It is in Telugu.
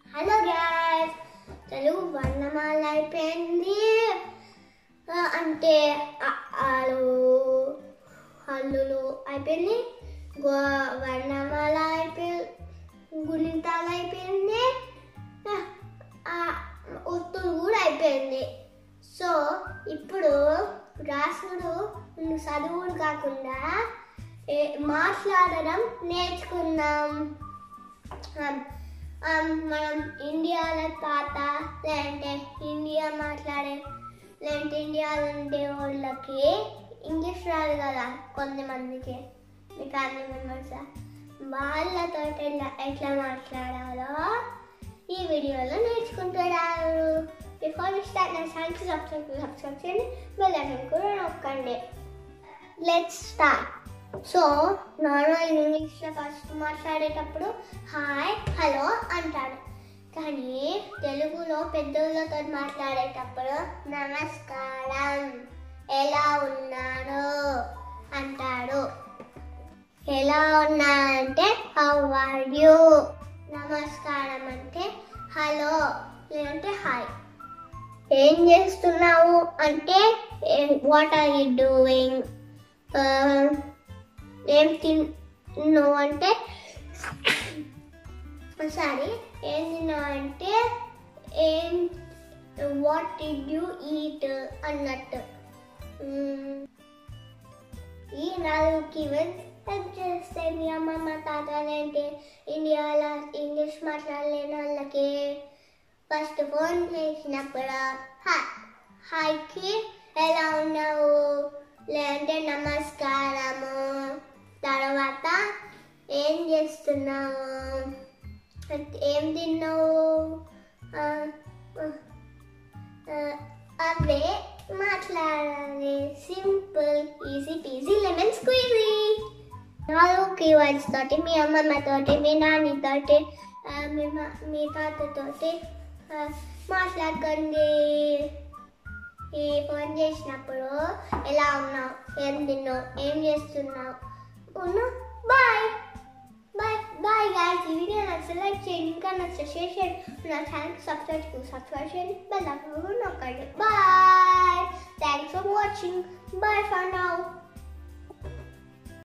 హలో గ్యాస్ తెలుగు వర్ణమాల అయిపోయింది ఆ, అంటే అ, ఆలు హల్లులు అయిపోయింది గో వర్ణమాల అయిపోయింది గుణితాలు అయిపోయింది ఆ, ఆ, ఒత్తులు కూడా అయిపోయింది సో ఇప్పుడు రాసుడు చదువుడు కాకుండా ఏ- మాట్లాడడం నేర్చుకుందాం Um, um, మనం ఇండియాలో తాత లేదంటే ఇండియా మాట్లాడే లేదంటే ఇండియాలో ఉండే వాళ్ళకి ఇంగ్లీష్ రాదు కదా కొంతమందికి మీ ఫ్యామిలీ మెంబర్స్ వాళ్ళతో ఎట్లా ఎట్లా మాట్లాడాలో ఈ వీడియోలో నేర్చుకుంటున్నారు బిఫోర్ వి స్టార్ట్ నా ఛానల్కి సబ్స్క్రైబ్ సబ్స్క్రైబ్ చేయండి బెల్ ఐకాన్ కూడా నొక్కండి లెట్స్ స్టార్ట్ సో నార్మల్ ఇంగ్లీష్లో ఫస్ట్ మాట్లాడేటప్పుడు హాయ్ హలో అంటాడు కానీ తెలుగులో పెద్దోళ్ళతో మాట్లాడేటప్పుడు నమస్కారం ఎలా ఉన్నారు అంటాడు ఎలా ఉన్నారంటే హౌ ఆర్ యూ నమస్కారం అంటే హలో లేదంటే హాయ్ ఏం చేస్తున్నావు అంటే వాట్ ఆర్ యూ డూయింగ్ ఏం తిన్నావు అంటే సారీ ఏం తిన్నావు అంటే ఏం వాట్ డిడ్ యూ ఈట్ అన్నట్టు మ్మ్. ఈ నాలుగు కీవర్డ్స్ హెల్ప్ చేస్తే మీ అమ్మమ్మ తాతలేంటి ఇండియాలో ఇంగ్లీష్ మాట్లాడలేని వాళ్ళకి ఫస్ట్ ఫోన్ చేసినప్పుడు హాయ్ హాయ్కి ఎలా ఉన్నావు లేదంటే నమస్కారము తర్వాత ఏం చేస్తున్నావు ఏం తిన్నావు ఆ, ఆ, అవే మాట్లాడాలి simple easy peasy lemon squeezy నాలుగు కీవర్డ్స్ తోటి మీ అమ్మమ్మ తోటి మీ నాని తోటి ఆ, మీ మా- మీ తాతతోటి ఆ, మాట్లాడుకోండి ఈ ఫోన్ చేసినప్పుడు ఎలా ఉన్నావు ఏం తిన్నావు ఏం చేస్తున్నావు ఉన్నా బాయ్ బాయ్ బాయ్ గాయస్ ఈ వీడియో నాకు సెలెక్ట్ చేయండి ఇంకా నాకు షేర్ చేయండి నా ఛానల్కి సబ్స్క్రైబ్ సబ్స్క్రైబ్ చేయండి బెల్ ఐకాన్ నొక్కండి bye thanks for watching bye for now